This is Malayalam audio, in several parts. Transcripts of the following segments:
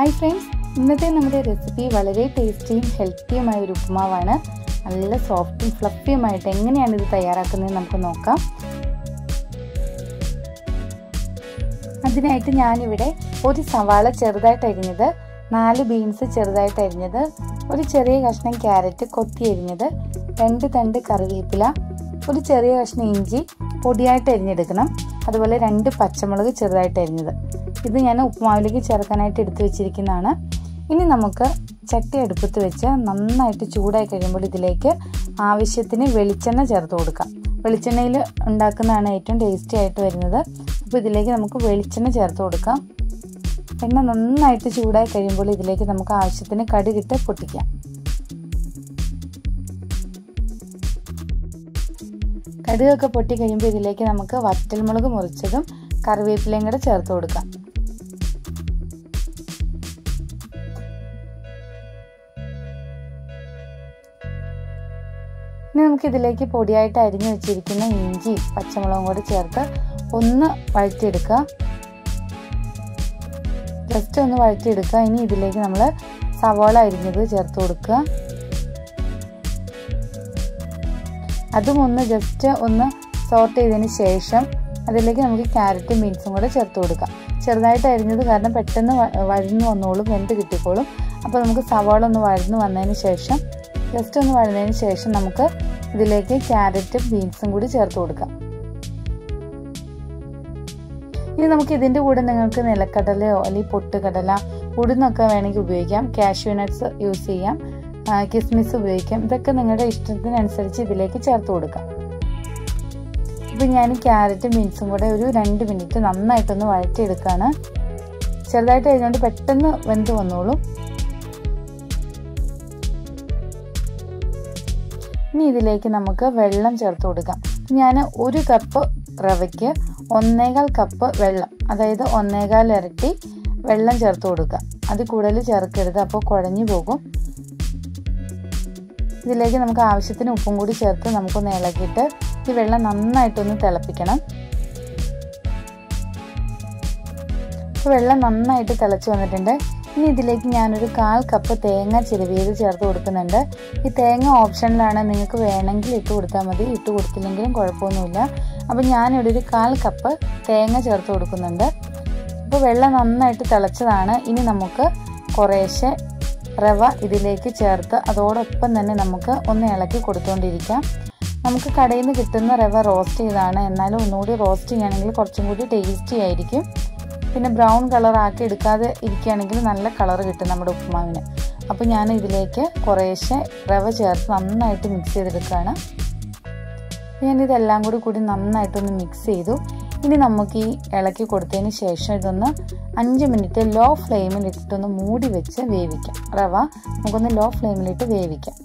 ഹായ് ഫ്രണ്ട്സ് ഇന്നത്തെ നമ്മുടെ റെസിപ്പി വളരെ ടേസ്റ്റിയും ഹെൽത്തിയുമായ ഒരു ഉപ്പുമാവാണ് നല്ല സോഫ്റ്റും ഫ്ലഫിയുമായിട്ട് എങ്ങനെയാണ് ഇത് തയ്യാറാക്കുന്നത് നമുക്ക് നോക്കാം അതിനായിട്ട് ഞാനിവിടെ ഒരു സവാള ചെറുതായിട്ട് അരിഞ്ഞത് നാല് ബീൻസ് ചെറുതായിട്ട് അരിഞ്ഞത് ഒരു ചെറിയ കഷ്ണം ക്യാരറ്റ് കൊത്തി അരിഞ്ഞത് രണ്ട് തണ്ട് കറിവേപ്പില ഒരു ചെറിയ കഷ്ണം ഇഞ്ചി പൊടിയായിട്ട് അരിഞ്ഞെടുക്കണം അതുപോലെ രണ്ട് പച്ചമുളക് ചെറുതായിട്ട് അരിഞ്ഞത് ഇത് ഞാൻ ഉപ്പുമാവിലേക്ക് ചേർക്കാനായിട്ട് എടുത്തു വെച്ചിരിക്കുന്നതാണ് ഇനി നമുക്ക് ചട്ടി അടുപ്പത്ത് വെച്ച് നന്നായിട്ട് ചൂടായി കഴിയുമ്പോൾ ഇതിലേക്ക് ആവശ്യത്തിന് വെളിച്ചെണ്ണ ചേർത്ത് കൊടുക്കാം വെളിച്ചെണ്ണയിൽ ഉണ്ടാക്കുന്നതാണ് ഏറ്റവും ടേസ്റ്റി ആയിട്ട് വരുന്നത് അപ്പോൾ ഇതിലേക്ക് നമുക്ക് വെളിച്ചെണ്ണ ചേർത്ത് കൊടുക്കാം എണ്ണ നന്നായിട്ട് ചൂടായി കഴിയുമ്പോൾ ഇതിലേക്ക് നമുക്ക് ആവശ്യത്തിന് കടുകിട്ട് പൊട്ടിക്കാം കടുകൊക്കെ പൊട്ടി കഴിയുമ്പോൾ ഇതിലേക്ക് നമുക്ക് വറ്റൽമുളക് മുറിച്ചതും കറിവേപ്പിലയും കൂടെ ചേർത്ത് കൊടുക്കാം ഇനി നമുക്ക് ഇതിലേക്ക് പൊടിയായിട്ട് അരിഞ്ഞു വെച്ചിരിക്കുന്ന ഇഞ്ചി പച്ചമുളകും കൂടെ ചേർത്ത് ഒന്ന് വഴറ്റിയെടുക്കുക ജസ്റ്റ് ഒന്ന് വഴറ്റിയെടുക്കുക ഇനി ഇതിലേക്ക് നമ്മൾ സവാള അരിഞ്ഞത് ചേർത്ത് കൊടുക്കുക അതും ഒന്ന് ജസ്റ്റ് ഒന്ന് സോർട്ട് ചെയ്തതിന് ശേഷം അതിലേക്ക് നമുക്ക് ക്യാരറ്റും ബീൻസും കൂടെ ചേർത്ത് കൊടുക്കാം ചെറുതായിട്ട് അരിഞ്ഞത് കാരണം പെട്ടെന്ന് വഴന്നു വന്നോളും വെന്ത് കിട്ടിക്കോളും അപ്പോൾ നമുക്ക് സവാള ഒന്ന് വഴന്നു വന്നതിന് ശേഷം ജസ്റ്റ് ഒന്ന് വഴന്നതിന് ശേഷം നമുക്ക് ഇതിലേക്ക് ക്യാരറ്റും ബീൻസും കൂടി ചേർത്ത് കൊടുക്കാം ഇനി നമുക്ക് ഇതിൻ്റെ കൂടെ നിങ്ങൾക്ക് നിലക്കടലയോ അല്ലെങ്കിൽ പൊട്ടുകടല ഉടുന്നൊക്കെ വേണമെങ്കിൽ ഉപയോഗിക്കാം കാഷ്യൂ നട്ട്സ് യൂസ് ചെയ്യാം കിസ്മിസ് ഉപയോഗിക്കാം ഇതൊക്കെ നിങ്ങളുടെ ഇഷ്ടത്തിനനുസരിച്ച് ഇതിലേക്ക് ചേർത്ത് കൊടുക്കാം ഇപ്പം ഞാൻ ക്യാരറ്റും ബീൻസും കൂടെ ഒരു രണ്ട് മിനിറ്റ് നന്നായിട്ടൊന്ന് വഴറ്റിയെടുക്കുകയാണ് ചെറുതായിട്ട് കഴിഞ്ഞുകൊണ്ട് പെട്ടെന്ന് വെന്ത് വന്നോളും ഇനി ഇതിലേക്ക് നമുക്ക് വെള്ളം ചേർത്ത് കൊടുക്കാം ഞാൻ ഒരു കപ്പ് റവയ്ക്ക് ഒന്നേകാൽ കപ്പ് വെള്ളം അതായത് ഒന്നേകാൽ ഇരട്ടി വെള്ളം ചേർത്ത് കൊടുക്കുക അത് കൂടുതൽ ചേർക്കരുത് അപ്പോൾ കുഴഞ്ഞു പോകും ഇതിലേക്ക് നമുക്ക് ആവശ്യത്തിന് ഉപ്പും കൂടി ചേർത്ത് നമുക്കൊന്ന് ഇളക്കിയിട്ട് ഈ വെള്ളം നന്നായിട്ടൊന്ന് തിളപ്പിക്കണം വെള്ളം നന്നായിട്ട് തിളച്ച് വന്നിട്ടുണ്ട് ഇനി ഇതിലേക്ക് ഞാനൊരു കാൽ കപ്പ് തേങ്ങ ചിരവിയത് ചേർത്ത് കൊടുക്കുന്നുണ്ട് ഈ തേങ്ങ ഓപ്ഷനിലാണ് നിങ്ങൾക്ക് വേണമെങ്കിൽ ഇട്ട് കൊടുത്താൽ മതി ഇട്ട് കൊടുത്തില്ലെങ്കിലും കുഴപ്പമൊന്നുമില്ല അപ്പോൾ ഞാനിവിടെ ഒരു കാൽ കപ്പ് തേങ്ങ ചേർത്ത് കൊടുക്കുന്നുണ്ട് അപ്പോൾ വെള്ളം നന്നായിട്ട് തിളച്ചതാണ് ഇനി നമുക്ക് കുറേശ്ശെ റവ ഇതിലേക്ക് ചേർത്ത് അതോടൊപ്പം തന്നെ നമുക്ക് ഒന്ന് ഇളക്കി കൊടുത്തുകൊണ്ടിരിക്കാം നമുക്ക് കടയിൽ നിന്ന് കിട്ടുന്ന റവ റോസ്റ്റ് ചെയ്താണ് എന്നാലും ഒന്നുകൂടി റോസ്റ്റ് ചെയ്യുകയാണെങ്കിൽ കുറച്ചും കൂടി ടേസ്റ്റി ആയിരിക്കും പിന്നെ ബ്രൗൺ കളർ ആക്കി എടുക്കാതെ ഇരിക്കുകയാണെങ്കിൽ നല്ല കളർ കിട്ടും നമ്മുടെ ഉപ്പുമാവിന് അപ്പോൾ ഞാൻ ഇതിലേക്ക് കുറേശ്ശെ റവ ചേർത്ത് നന്നായിട്ട് മിക്സ് ചെയ്തെടുക്കുകയാണ് ഞാനിതെല്ലാം കൂടി കൂടി നന്നായിട്ടൊന്ന് മിക്സ് ചെയ്തു ഇനി നമുക്ക് ഈ ഇളക്കി കൊടുത്തതിന് ശേഷം ഇതൊന്ന് അഞ്ച് മിനിറ്റ് ലോ ഫ്ലെയിമിൽ ഇട്ടിട്ടൊന്ന് മൂടി വെച്ച് വേവിക്കാം റവ നമുക്കൊന്ന് ലോ ഫ്ലെയിമിലിട്ട് വേവിക്കാം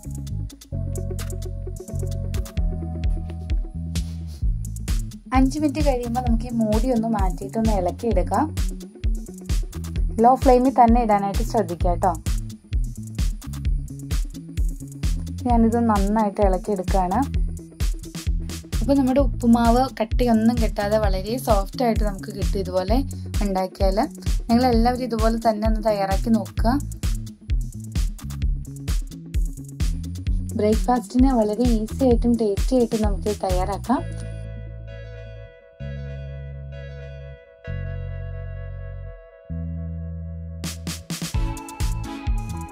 അഞ്ച് മിനിറ്റ് കഴിയുമ്പോൾ നമുക്ക് ഈ മൂടി ഒന്ന് മാറ്റിയിട്ടൊന്ന് ഇളക്കി എടുക്കാം ലോ ഫ്ലെയിമിൽ തന്നെ ഇടാനായിട്ട് ശ്രദ്ധിക്കാം കേട്ടോ ഞാനിത് നന്നായിട്ട് ഇളക്കി എടുക്കുകയാണ് അപ്പോൾ നമ്മുടെ ഉപ്പുമാവ് കട്ടിയൊന്നും കെട്ടാതെ വളരെ സോഫ്റ്റ് ആയിട്ട് നമുക്ക് കിട്ടും ഇതുപോലെ ഉണ്ടാക്കിയാൽ നിങ്ങൾ എല്ലാവരും ഇതുപോലെ തന്നെ ഒന്ന് തയ്യാറാക്കി നോക്കുക ബ്രേക്ക്ഫാസ്റ്റിന് വളരെ ഈസി ആയിട്ടും ടേസ്റ്റി ആയിട്ടും നമുക്ക് തയ്യാറാക്കാം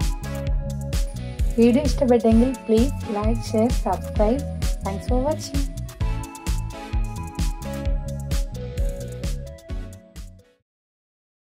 വീഡിയോ ഇഷ്ടപ്പെട്ടെങ്കിൽ please like share subscribe thanks for watching